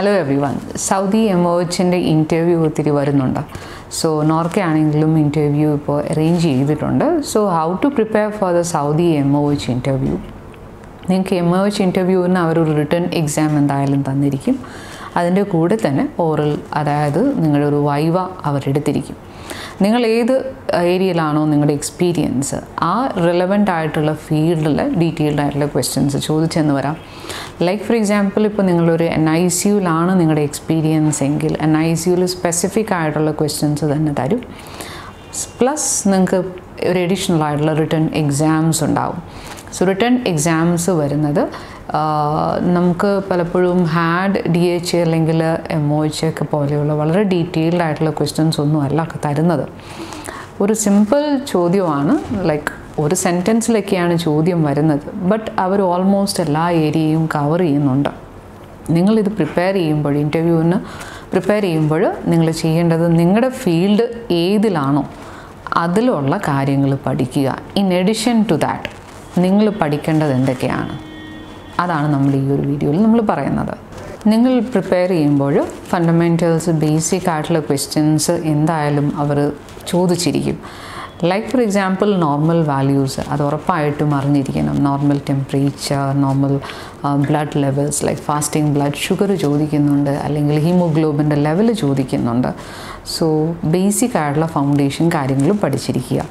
hello everyone Saudi എമോച്ചിൻ്റെ interview ഒത്തിരി വരുന്നുണ്ട് സോ നോർക്ക ആണെങ്കിലും ഇൻ്റർവ്യൂ ഇപ്പോൾ അറേഞ്ച് ചെയ്തിട്ടുണ്ട് so how to prepare for the Saudi എമോച്ച് ഇൻ്റർവ്യൂ നിങ്ങൾക്ക് എമേജ് ഇൻ്റർവ്യൂവിന് അവരൊരു റിട്ടേൺ എക്സാം എന്തായാലും തന്നിരിക്കും അതിൻ്റെ കൂടെ തന്നെ ഓറൽ അതായത് നിങ്ങളുടെ ഒരു വൈവ അവരെടുത്തിരിക്കും നിങ്ങൾ ഏത് ഏരിയയിലാണോ നിങ്ങളുടെ എക്സ്പീരിയൻസ് ആ റിലവൻ്റ് ആയിട്ടുള്ള ഫീൽഡിൽ ഡീറ്റെയിൽഡ് ആയിട്ടുള്ള ക്വസ്റ്റ്യൻസ് ചോദിച്ചെന്ന് വരാം ലൈക്ക് ഫോർ എക്സാമ്പിൾ ഇപ്പോൾ നിങ്ങളൊരു എൻ ഐ സിയുലാണ് നിങ്ങളുടെ എക്സ്പീരിയൻസ് എങ്കിൽ എൻ ഐ സിയുൽ സ്പെസിഫിക് ആയിട്ടുള്ള ക്വസ്റ്റ്യൻസ് തന്നെ തരും പ്ലസ് നിങ്ങൾക്ക് ഒരു എഡീഷണൽ ആയിട്ടുള്ള റിട്ടേൺ എക്സാംസ് ഉണ്ടാവും സോ റിട്ടേൺ എക്സാംസ് വരുന്നത് നമുക്ക് പലപ്പോഴും ഹാഡ് ഡി എച്ച് അല്ലെങ്കിൽ എം ഒ എച്ച് ഒക്കെ പോലെയുള്ള വളരെ ഡീറ്റെയിൽഡ് ആയിട്ടുള്ള ക്വസ്റ്റ്യൻസ് ഒന്നും അല്ല തരുന്നത് ഒരു സിമ്പിൾ ചോദ്യമാണ് ലൈക്ക് ഒരു സെൻറ്റൻസിലൊക്കെയാണ് ചോദ്യം വരുന്നത് ബട്ട് അവർ ഓൾമോസ്റ്റ് എല്ലാ ഏരിയയും കവർ ചെയ്യുന്നുണ്ട് നിങ്ങളിത് പ്രിപ്പയർ ചെയ്യുമ്പോൾ ഇൻ്റർവ്യൂവിന് പ്രിപ്പയർ ചെയ്യുമ്പോൾ നിങ്ങൾ ചെയ്യേണ്ടത് നിങ്ങളുടെ ഫീൽഡ് ഏതിലാണോ അതിലുള്ള കാര്യങ്ങൾ പഠിക്കുക ഇൻ എഡിഷൻ ടു ദാറ്റ് നിങ്ങൾ പഠിക്കേണ്ടത് എന്തൊക്കെയാണ് അതാണ് നമ്മൾ ഈ ഒരു വീഡിയോയിൽ നമ്മൾ പറയുന്നത് നിങ്ങൾ പ്രിപ്പയർ ചെയ്യുമ്പോൾ ഫണ്ടമെൻറ്റൽസ് ബേസിക് ആയിട്ടുള്ള ക്വസ്റ്റ്യൻസ് എന്തായാലും അവർ ചോദിച്ചിരിക്കും like for example normal values അത് ഉറപ്പായിട്ടും അറിഞ്ഞിരിക്കണം normal temperature normal blood levels like fasting blood sugar ചോദിക്കുന്നുണ്ട് അല്ലെങ്കിൽ ഹീമോഗ്ലോബിൻ്റെ ലെവൽ ചോദിക്കുന്നുണ്ട് സോ ബേസിക് ആയിട്ടുള്ള ഫൗണ്ടേഷൻ കാര്യങ്ങളും പഠിച്ചിരിക്കുക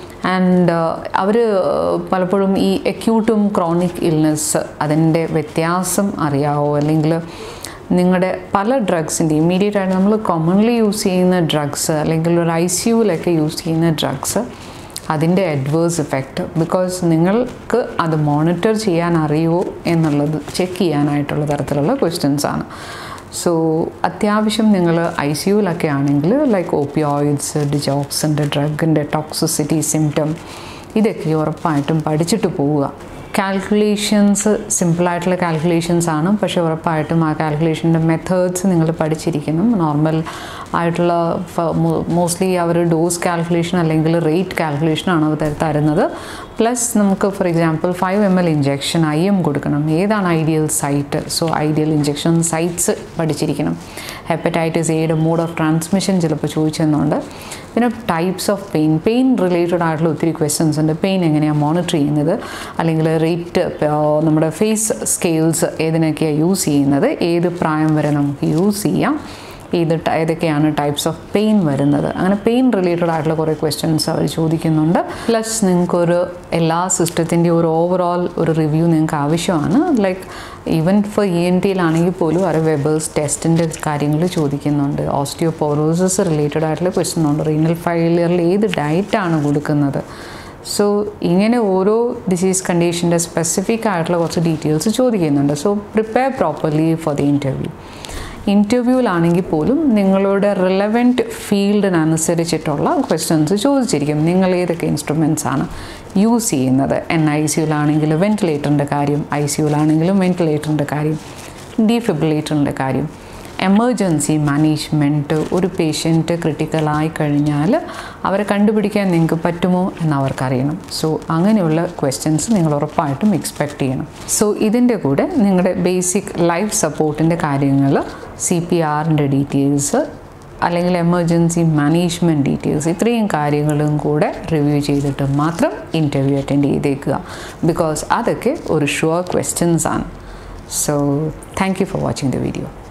ആൻഡ് അവർ പലപ്പോഴും ഈ അക്യൂട്ടും ക്രോണിക് ഇൽനെസ് അതിൻ്റെ വ്യത്യാസം അറിയാവോ അല്ലെങ്കിൽ നിങ്ങളുടെ പല ഡ്രഗ്സിൻ്റെ ഇമ്മീഡിയറ്റ് ആയിട്ട് നമ്മൾ കോമൺലി യൂസ് ചെയ്യുന്ന ഡ്രഗ്സ് അല്ലെങ്കിൽ ഒരു ഐ സി യുവിലൊക്കെ യൂസ് ചെയ്യുന്ന ഡ്രഗ്സ് അതിൻ്റെ അഡ്വേഴ്സ് ഇഫക്റ്റ് ബിക്കോസ് നിങ്ങൾക്ക് അത് മോണിറ്റർ ചെയ്യാൻ അറിയുമോ എന്നുള്ളത് ചെക്ക് ചെയ്യാനായിട്ടുള്ള തരത്തിലുള്ള ക്വസ്റ്റ്യൻസ് ആണ് സോ അത്യാവശ്യം നിങ്ങൾ ഐ സി യുവിലൊക്കെ ആണെങ്കിൽ ലൈക്ക് ഓപ്പിയോയിഡ്സ് ഡിജോക്സിൻ്റെ ഡ്രഗിൻ്റെ ടോക്സിസിറ്റി സിംറ്റം ഇതൊക്കെ ഉറപ്പായിട്ടും പഠിച്ചിട്ട് പോവുക കാൽക്കുലേഷൻസ് സിമ്പിളായിട്ടുള്ള കാൽക്കുലേഷൻസ് ആണ് പക്ഷേ ഉറപ്പായിട്ടും ആ കാൽക്കുലേഷൻ്റെ മെത്തേഡ്സ് നിങ്ങൾ പഠിച്ചിരിക്കണം നോർമൽ ആയിട്ടുള്ള മോസ്റ്റ്ലി അവർ ഡോസ് കാൽക്കുലേഷൻ അല്ലെങ്കിൽ റേറ്റ് കാൽക്കുലേഷനാണ് അവർ തരുന്നത് പ്ലസ് നമുക്ക് for example five M L injection I M കൊടുക്കണം ഏതാണ് ideal site so ideal injection sites പഠിച്ചിരിക്കണം ഹെപ്പറ്റൈറ്റിസ് എയുടെ മോഡ് ഓഫ് ട്രാൻസ്മിഷൻ ചിലപ്പോൾ ചോദിച്ചെന്നുണ്ട് പിന്നെ types of pain pain related ആയിട്ടുള്ള ഒത്തിരി ക്വസ്റ്റ്യൻസ് ഉണ്ട് പെയിൻ എങ്ങനെയാണ് മോണിറ്റർ ചെയ്യുന്നത് അല്ലെങ്കിൽ റേറ്റ് നമ്മുടെ ഫേസ് സ്കെയിൽസ് ഏതിനൊക്കെയാണ് യൂസ് ചെയ്യുന്നത് ഏത് പ്രായം വരെ നമുക്ക് യൂസ് ചെയ്യാം ഏത് ഏതൊക്കെയാണ് ടൈപ്സ് ഓഫ് പെയിൻ വരുന്നത് അങ്ങനെ പെയിൻ റിലേറ്റഡ് ആയിട്ടുള്ള കുറേ ക്വസ്റ്റ്യൻസ് അവർ ചോദിക്കുന്നുണ്ട് പ്ലസ് നിങ്ങൾക്കൊരു എല്ലാ സിസ്റ്റത്തിൻ്റെയും ഒരു ഓവറോൾ ഒരു റിവ്യൂ നിങ്ങൾക്ക് ആവശ്യമാണ് ലൈക്ക് ഈവൻ ഫോർ ഇ എൻ ടിയിലാണെങ്കിൽ പോലും അവർ വെബേഴ്സ് ടെസ്റ്റിൻ്റെ കാര്യങ്ങൾ ചോദിക്കുന്നുണ്ട് ഓസ്റ്റിയോപോറോസിസ് റിലേറ്റഡ് ആയിട്ടുള്ള ക്വസ്റ്റ്യൻ ഉണ്ട് റീനൽ ഫെയിലിയറിൽ ഏത് ഡയറ്റാണ് കൊടുക്കുന്നത് സോ ഇങ്ങനെ ഓരോ ഡിസീസ് കണ്ടീഷൻ്റെ സ്പെസിഫിക് ആയിട്ടുള്ള കുറച്ച് ഡീറ്റെയിൽസ് ചോദിക്കുന്നുണ്ട് so prepare properly for the interview ഇൻ്റർവ്യൂവിലാണെങ്കിൽ പോലും നിങ്ങളുടെ റിലവൻറ്റ് ഫീൽഡിനനുസരിച്ചിട്ടുള്ള ക്വസ്റ്റ്യൻസ് ചോദിച്ചിരിക്കും നിങ്ങൾ ഏതൊക്കെ ഇൻസ്ട്രുമെൻറ്റ്സ് ആണ് യൂസ് ചെയ്യുന്നത് എൻ ഐ സിയുലാണെങ്കിൽ വെൻറ്റിലേറ്ററിൻ്റെ കാര്യം ഐ സിയുലാണെങ്കിലും വെൻറ്റിലേറ്ററിൻ്റെ കാര്യം ഡീഫിബ്രിലേറ്ററിൻ്റെ കാര്യം എമർജൻസി മാനേജ്മെൻറ്റ് ഒരു പേഷ്യൻറ്റ് ക്രിട്ടിക്കലായി കഴിഞ്ഞാൽ അവരെ കണ്ടുപിടിക്കാൻ നിങ്ങൾക്ക് പറ്റുമോ എന്ന് അവർക്കറിയണം സോ അങ്ങനെയുള്ള ക്വസ്റ്റ്യൻസ് നിങ്ങൾ ഉറപ്പായിട്ടും എക്സ്പെക്റ്റ് ചെയ്യണം സോ ഇതിൻ്റെ കൂടെ നിങ്ങളുടെ ബേസിക് ലൈഫ് സപ്പോർട്ടിൻ്റെ കാര്യങ്ങൾ സി പി ആറിൻ്റെ ഡീറ്റെയിൽസ് അല്ലെങ്കിൽ എമർജൻസി മാനേജ്മെൻറ്റ് ഡീറ്റെയിൽസ് ഇത്രയും കാര്യങ്ങളും കൂടെ റിവ്യൂ ചെയ്തിട്ട് മാത്രം ഇൻ്റർവ്യൂ അറ്റൻഡ് ചെയ്തേക്കുക ബിക്കോസ് അതൊക്കെ ഒരു ഷുവർ ക്വസ്റ്റ്യൻസ് ആണ് so thank you for watching the video